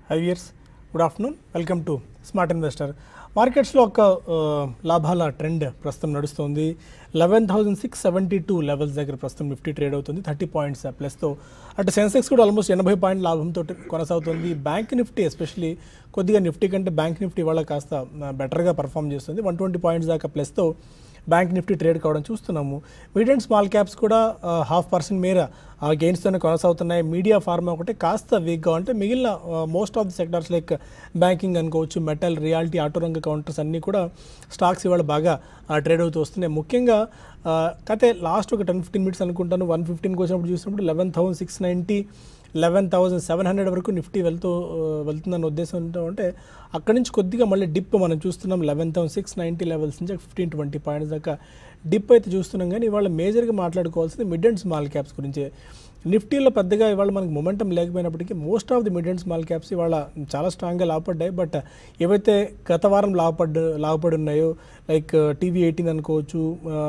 hive years good afternoon welcome to smart investor మార్కెట్స్లో ఒక ఆ, లాభాల ట్రెండ్ ప్రస్తుతం నడుస్తుంది eleven thousand six seventy two levels దగ్గర ప్రస్తుతం నిఫ్టీ ట్రేడ్ అవుతుంది థర్టీ పాయింట్స్ ప్లస్తో అటు సెన్సెక్స్ కూడా ఆల్మోస్ట్ ఎనభై పాయింట్ లాభంతో కొనసాగుతుంది బ్యాంక్ నిఫ్టీ ఎస్పెషల్లీ కొద్దిగా నిఫ్టీ కంటే బ్యాంక్ నిఫ్టీ వాళ్ళ కాస్త బెటర్గా పర్ఫామ్ చేస్తుంది వన్ ట్వంటీ పాయింట్స్ దాకా ప్లస్తో బ్యాంక్ నిఫ్టీ ట్రేడ్ కావడం చూస్తున్నాము మిడ్ అండ్ స్మాల్ క్యాప్స్ కూడా హాఫ్ పర్సెంట్ మేర ఆ గెయిన్స్తోనే కొనసాగుతున్నాయి మీడియా ఫార్మా ఒకటి కాస్త వీక్గా ఉంటే మిగిలిన most of the sectors like banking అనుకోవచ్చు మెటల్ రియాలిటీ ఆటో రంగ కౌంటర్స్ అన్నీ కూడా స్టాక్స్ ఇవాళ బాగా ట్రేడ్ అవుతూ వస్తున్నాయి ముఖ్యంగా ఆ, కాకపోతే లాస్ట్ ఒక టెన్ ఫిఫ్టీన్ మినిట్స్ అనుకుంటాను వన్ ఫిఫ్టీన్కి వచ్చినప్పుడు చూసినప్పుడు eleven thousand six ninety eleven thousand seven hundred వరకు నిఫ్టీ వెళ్తూ ఆ, వెళ్తుందన్న ఉద్దేశంతో అంటే అక్కడి నుంచి కొద్దిగా మళ్ళీ డిప్ మనం చూస్తున్నాం eleven thousand six ninety levels నుంచి ఫిఫ్టీన్ ట్వంటీ పాయింట్స్ దాకా డిప్ అయితే చూస్తున్నాం కానీ ఇవాళ మేజర్గా మాట్లాడుకోవాల్సింది మిడ్ అండ్ స్మాల్ క్యాప్స్ గురించి నిఫ్టీలో పెద్దగా ఇవాళ మనకి మొమెంటం లేకపోయినప్పటికీ most of the mid and small caps ఇవాళ చాలా స్ట్రాంగ్గా లాభపడ్డాయి బట్ ఏవైతే గత వారం లాభపడ్డ లాభపడి ఉన్నాయో లైక్ టీవీ ఎయిటీన్ అనుకోవచ్చు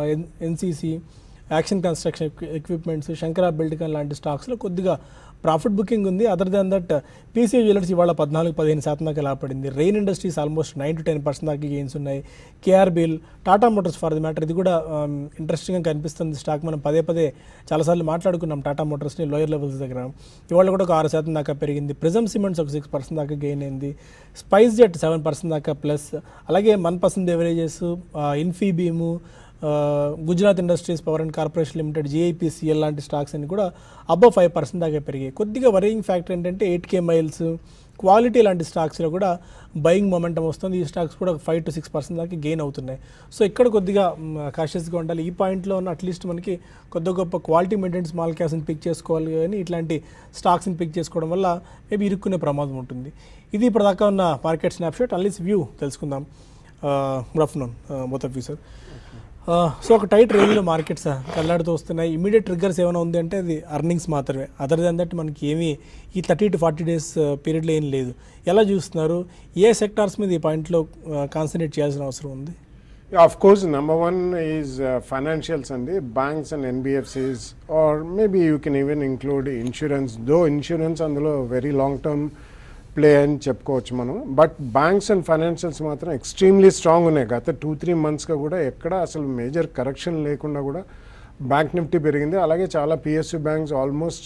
NCC action construction equipments Shankara బిల్డ్కన్ లాంటి స్టాక్స్లో కొద్దిగా ప్రాఫిట్ బుకింగ్ ఉంది other than that PC Jewellers ఇవాళ పద్నాలుగు పదిహేను శాతం దాకా లాభపడింది Rain Industries almost nine to ten percent దాకా గెయిన్స్ ఉన్నాయి KRBL Tata Motors for the matter ఇది కూడా ఇంట్రెస్టింగ్గా కనిపిస్తుంది స్టాక్ మనం పదే పదే చాలాసార్లు మాట్లాడుకున్నాం టాటా మోటార్స్ని లోయర్ లెవెల్స్ దగ్గర ఇవాళ కూడా ఒక ఆరు శాతం దాకా పెరిగింది ప్రిజమ్ సిమెంట్స్ ఒక సిక్స్ పర్సెంట్ దాకా గెయిన్ అయింది స్పైస్ జెట్ సెవెన్ పర్సెంట్ దాకా ప్లస్ అలాగే మన్ పర్సెంట్ ఎవరేజెస్ ఇన్ఫీబీము ఆ, Gujarat Industries Power and Corporation Limited GIPCL లాంటి స్టాక్స్ అన్ని కూడా అబవ్ ఫైవ్ పర్సెంట్ దాకా పెరిగాయి కొద్దిగా వరింగ్ ఫ్యాక్టర్ ఏంటంటే ఎయిట్ కే మైల్స్ క్వాలిటీ లాంటి స్టాక్స్లో కూడా బయింగ్ మొమెంటం వస్తుంది ఈ స్టాక్స్ కూడా ఫైవ్ టు సిక్స్ పర్సెంట్ దాకా గెయిన్ అవుతున్నాయి సో ఇక్కడ కొద్దిగా కాషియస్గా ఉండాలి ఈ పాయింట్లో ఉన్న అట్లీస్ట్ మనకి కొద్ది గొప్ప క్వాలిటీ మెయింటైన్ స్మాల్ క్యాప్స్ని పిక్ చేసుకోవాలి కానీ ఇట్లాంటి స్టాక్స్ని పిక్ చేసుకోవడం వల్ల మేబీ ఇరుక్కునే ప్రమాదం ఉంటుంది ఇది ఇప్పటిదాకా ఉన్న మార్కెట్ స్నాప్షాట్ అన్లీస్ వ్యూ తెలుసుకుందాం good afternoon both of you sir so ఒక టైట్ రేంజ్లో మార్కెట్స్ కల్లాడుతూ వస్తున్నాయి ఇమీడియట్ ట్రిగ్గర్స్ ఏమైనా ఉంది అంటే అది అర్నింగ్స్ మాత్రమే అదర్ దాన్ దట్ మనకి ఏమీ ఈ థర్టీ టు ఫార్టీ డేస్ పీరియడ్లో ఏం లేదు ఎలా చూస్తున్నారు ఏ సెక్టార్స్ మీద ఈ పాయింట్లో కాన్సన్ట్రేట్ చేయాల్సిన అవసరం ఉంది Yeah, of course, number one is uh, financials and the banks and NBFCs, or maybe you can even include insurance, though insurance అందులో వెరీ లాంగ్ టర్మ్ ప్లే అని చెప్పుకోవచ్చు మనం బట్ బ్యాంక్స్ అండ్ ఫైనాన్షియల్స్ మాత్రం ఎక్స్ట్రీమ్లీ strong ఉన్నాయి గత two three మంత్స్గా కూడా ఎక్కడ అసలు మేజర్ కరెక్షన్ లేకుండా కూడా బ్యాంక్ నిఫ్టీ పెరిగింది అలాగే చాలా PSU banks almost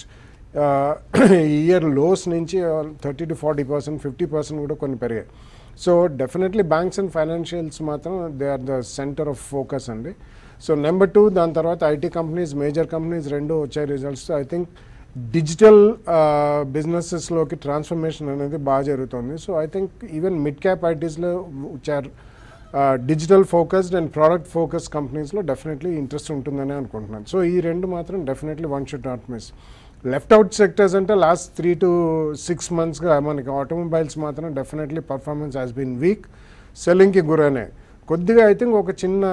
year lows నుంచి thirty to forty percent fifty percent కూడా కొన్ని పెరిగాయి so definitely banks and financials మాత్రం they are the centre of focus అండి సో నెంబర్ టూ దాని తర్వాత ఐటీ కంపెనీస్ మేజర్ కంపెనీస్ రెండు వచ్చాయి రిజల్ట్స్ ఐ థింక్ డిజిటల్ బిజినెసెస్లోకి ట్రాన్స్ఫర్మేషన్ అనేది బాగా జరుగుతుంది so I think even mid cap ఐటీస్లో వచ్చారు digital focused and product focus కంపెనీస్లో డెఫినెట్లీ ఇంట్రెస్ట్ ఉంటుందని అనుకుంటున్నాను సో ఈ రెండు మాత్రం definitely one should not miss left out sectors అంటే లాస్ట్ త్రీ టు సిక్స్ మంత్స్గా మనకి ఆటోమొబైల్స్ మాత్రం definitely performance has been weak సెల్లింగ్కి గురైనాయి కొద్దిగా ఐ థింక్ ఒక చిన్న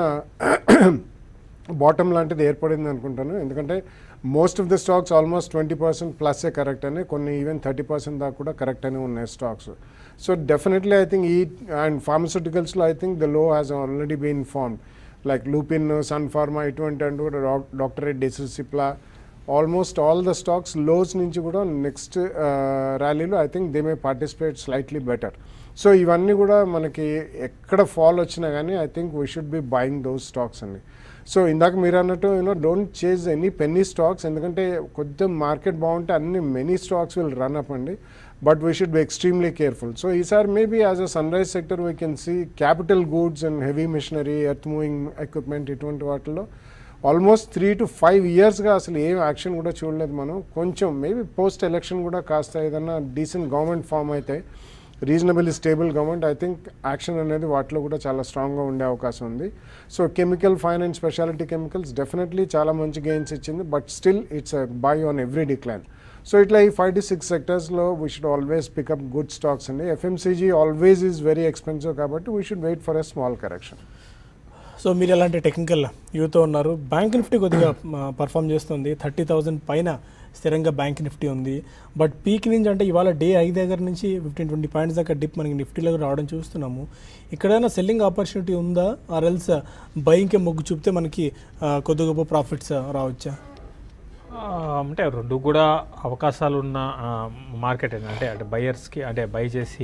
బాటమ్ లాంటిది ఏర్పడింది అనుకుంటాను ఎందుకంటే most of the stocks almost twenty percent ప్లస్సే కరెక్ట్ అని కొన్ని ఈవెన్ థర్టీ పర్సెంట్ దాకా కూడా కరెక్ట్ అని ఉన్నాయి stocks so definitely I think ఈ అండ్ ఫార్మస్యూటికల్స్లో I think the low has already been form like Lupin Sun Pharma ఇటువంటి అంటూ కూడా డాక్టరేట్ డిసిసిప్లా almost all the stocks lows నుంచి కూడా నెక్స్ట్ ర్యాలీలో I think they may participate slightly better so ఇవన్నీ కూడా మనకి ఎక్కడ ఫాల్ వచ్చినా కానీ I think we should be buying those stocks అండి సో ఇందాక మీరు అన్నట్టు you know don't chase any Penney stocks ఎందుకంటే కొద్దిగా మార్కెట్ బాగుంటే అన్ని many stocks will run up అండి but we should be extremely careful so ఈసారి maybe as a sunrise sector we can see capital goods and heavy machinery earth moving equipment ఇటువంటి వాటిల్లో almost three to five ఇయర్స్గా అసలు ఏం action కూడా చూడలేదు మనం కొంచెం మేబీ పోస్ట్ ఎలక్షన్ కూడా కాస్త ఏదన్నా డీసెంట్ గవర్నమెంట్ ఫామ్ అయితే reasonably stable government I think action అనేది వాటిలో కూడా చాలా స్ట్రాంగ్గా ఉండే అవకాశం ఉంది so chemical fine and speciality chemicals definitely చాలా మంచి గెయిన్స్ ఇచ్చింది but still it's buy on every decline so ఇట్లా ఈ ఫైవ్ టు సిక్స్ సెక్టర్స్లో we should always pick up good stocks అండి FMCG always is very expensive కాబట్టి we should wait for a small correction so మీరు ఎలాంటి technical యూతో ఉన్నారు bank Nifty కొద్దిగా పర్ఫామ్ చేస్తుంది థర్టీ థౌజండ్ పైన స్థిరంగా బ్యాంక్ నిఫ్టీ ఉంది బట్ పీక్ నుంచి అంటే ఇవాళ డే ఐదు దగ్గర నుంచి ఫిఫ్టీన్ ట్వంటీ పాయింట్స్ దాకా డిప్ మనకి నిఫ్టీలో రావడం చూస్తున్నాము ఇక్కడైనా సెల్లింగ్ ఆపర్చునిటీ ఉందా ఆర్ ఎల్స్ బయింగ్కే మొగ్గు చూపితే మనకి ఆ, కొద్ది గొప్ప ప్రాఫిట్స్ రావచ్చా ఆ, అంటే రెండు కూడా అవకాశాలు ఉన్న ఆ, మార్కెట్ అండి అంటే అంటే బయర్స్కి అంటే బై చేసి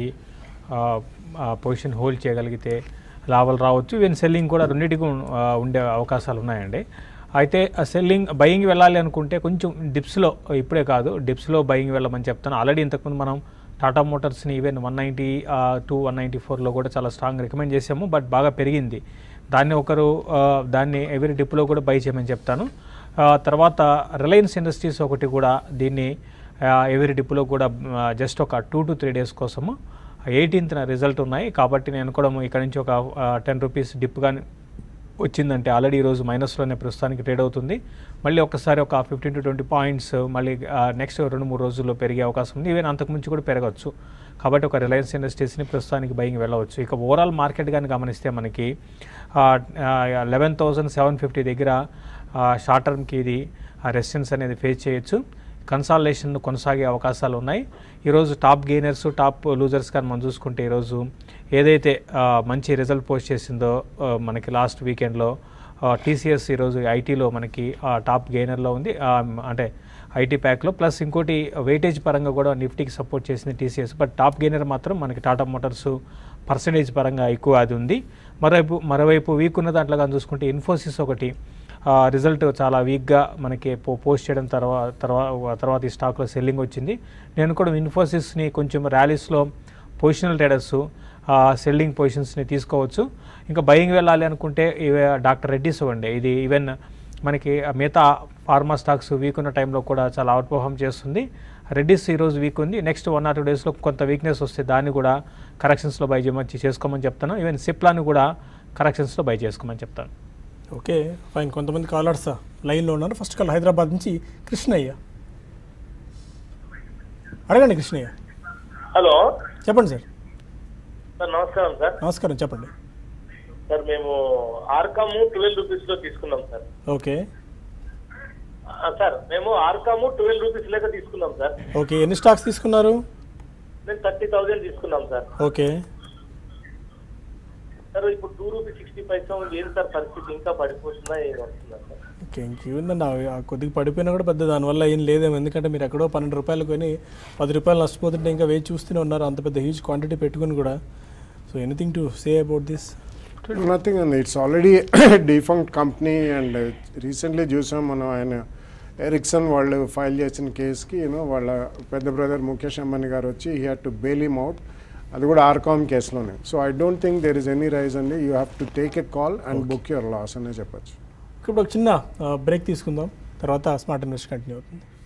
పొజిషన్ హోల్డ్ చేయగలిగితే లాభాలు రావచ్చు ఈవెన్ సెల్లింగ్ కూడా రెండింటికి ఉన్- ఆ, ఉండే అవకాశాలు ఉన్నాయండి అయితే ఆ సెల్లింగ్ బయింగ్ వెళ్ళాలి అనుకుంటే కొంచెం డిప్స్లో ఇప్పుడే కాదు డిప్స్లో బయింగ్ వెళ్ళమని చెప్తాను ఆల్రెడీ ఇంతకుముందు మనం టాటా మోటార్స్ని even one ninety two one ninety ఫోర్లో కూడా చాలా స్ట్రాంగ్ రికమెండ్ చేసాము బట్ బాగా పెరిగింది దాన్ని ఒకరు ఆ, దాన్ని ఎవరి డిప్లో కూడా బై చేయమని చెప్తాను ఆ, తర్వాత రిలయన్స్ ఇండస్ట్రీస్ ఒకటి కూడా దీన్ని ఎవరి డిప్లో కూడా జస్ట్ ఒక టూ టు త్రీ డేస్ కోసము ఎయిటీన్త్న రిజల్ట్ ఉన్నాయి కాబట్టి నేను కూడా ఇక్కడ నుంచి ఒక టెన్ రూపీస్ డిప్ కానీ వచ్చిందంటే ఆల్రెడీ ఈరోజు మైనస్లోనే ప్రస్తుతానికి ట్రేడ్ అవుతుంది మళ్ళీ ఒకసారి ఒక ఫిఫ్టీన్ టు ట్వంటీ పాయింట్స్ మళ్ళీ నెక్స్ట్ రెండు మూడు రోజుల్లో పెరిగే అవకాశం ఉంది ఈవెన్ అంతకుమించి కూడా పెరగవచ్చు కాబట్టి ఒక రిలయన్స్ ఇండస్ట్రీస్ని ప్రస్తుతానికి బయింగ్ వెళ్ళవచ్చు ఇక ఓవరాల్ మార్కెట్ కానీ గమనిస్తే మనకి లెవెన్ థౌజండ్ సెవెన్ ఫిఫ్టీ దగ్గర షార్ట్ టర్మ్కి ఇది రెసిస్టెన్స్ అనేది ఫేస్ చేయొచ్చు కన్సాలేషన్ కొనసాగే అవకాశాలు ఉన్నాయి ఈరోజు టాప్ గెయినర్స్ టాప్ లూజర్స్ కానీ మనం చూసుకుంటే ఈరోజు ఏదైతే ఆ, మంచి రిజల్ట్ పోస్ట్ చేసిందో ఆ, మనకి లాస్ట్ వీకెండ్లో టీసీఎస్ ఈరోజు ఐటీలో మనకి ఆ, టాప్ గెయినర్లో ఉంది ఆ, అంటే ఐటీ ప్యాక్లో ప్లస్ ఇంకోటి వెయిటేజ్ పరంగా కూడా నిఫ్టీకి సపోర్ట్ చేసింది టీసీఎస్ బట్ టాప్ గెయినర్ మాత్రం మనకి టాటా మోటార్స్ పర్సంటేజ్ పరంగా ఎక్కువ అది ఉంది మరోవైపు మరోవైపు వీక్ ఉన్న దాంట్లో కానీ చూసుకుంటే ఇన్ఫోసిస్ ఒకటి ఆ, రిజల్ట్ చాలా వీక్గా మనకి పో పోస్ట్ చేయడం తర్వాత తర్వాత తర్వాత ఈ స్టాక్లో సెల్లింగ్ వచ్చింది నేను కూడా ఇన్ఫోసిస్ని కొంచెం ర్యాలీస్లో పొజిషనల్ ట్రేడర్స్ సెల్లింగ్ పొజిషన్స్ని తీసుకోవచ్చు ఇంకా బయింగ్ వెళ్ళాలి అనుకుంటే ఇవే డాక్టర్ రెడ్డిస్ ఇవ్వండి ఇది ఈవెన్ మనకి మిగతా ఫార్మా స్టాక్స్ వీక్ ఉన్న టైంలో కూడా చాలా అవుట్ పర్ఫామ్ చేస్తుంది రెడ్డిస్ ఈరోజు వీక్ ఉంది నెక్స్ట్ వన్ ఆర్ టూ డేస్లో కొంత వీక్నెస్ వస్తే దాన్ని కూడా కరెక్షన్స్లో బై చేయమని చేసుకోమని చెప్తాను ఈవెన్ సిప్లాని కూడా కరెక్షన్స్లో బై చేసుకోమని చెప్తాను ఓకే ఫైన్ కొంతమంది కాలర్స్ లైన్లో ఉన్నారు ఫస్ట్ కాల్ హైదరాబాద్ నుంచి కృష్ణయ్య అడగండి కృష్ణయ్య హలో చెప్పండి సార్ సార్ నమస్కారం సార్ నమస్కారం చెప్పండి సార్ మేము ఆర్కాము ట్వెల్వ్ రూపీస్ లో తీసుకున్నాం సార్ ఓకే ఆ, సార్ మేము ఆర్కాము ట్వెల్వ్ రూపీస్ లెక్క తీసుకున్నాం సార్ ఓకే ఎన్ని స్టాక్స్ తీసుకున్నారు మేము థర్టీ థౌజండ్ తీసుకున్నాం సార్ ఓకే సార్ ఇప్పుడు టూ రూపీస్ సిక్స్టీ పైసా ఉంది ఏం సార్ పరిస్థితి ఇంకా పడిపోతుందా ఏం వస్తుందా సార్ ఓకే ఇంకేందండి ఆ- ఆ కొద్దిగా పడిపోయినా కూడా పెద్ద దానివల్ల ఏం లేదేమో ఎందుకంటే మీరు ఎక్కడో పన్నెండు రూపాయలు కొని పది రూపాయలు నష్టపోతుంటే ఇంకా వేచి చూస్తూనే ఉన్నారు అంత పెద్ద హ్యూజ్ క్వాంటిటీ పెట్టుకుని కూడా so anything to say about this nothing అండి it's already defunct company and recently చూసాం మనం ఆయన ఎరిక్సన్ వాళ్ళు ఫైల్ చేసిన కేసుకి యూనో వాళ్ళ పెద్ద బ్రదర్ ముఖేష్ అంబానీ గారు వచ్చి he had to bail out అది కూడా ఆర్కామ్ కేసులోనే so I don't think there is any rise అండి you have to take a call and book your loss అనే చెప్పచ్చు ఇప్పుడు ఒక చిన్న బ్రేక్ తీసుకుందాం తర్వాత స్మార్ట్ ఇన్వెస్ట్ కంటిన్యూ అవుతుంది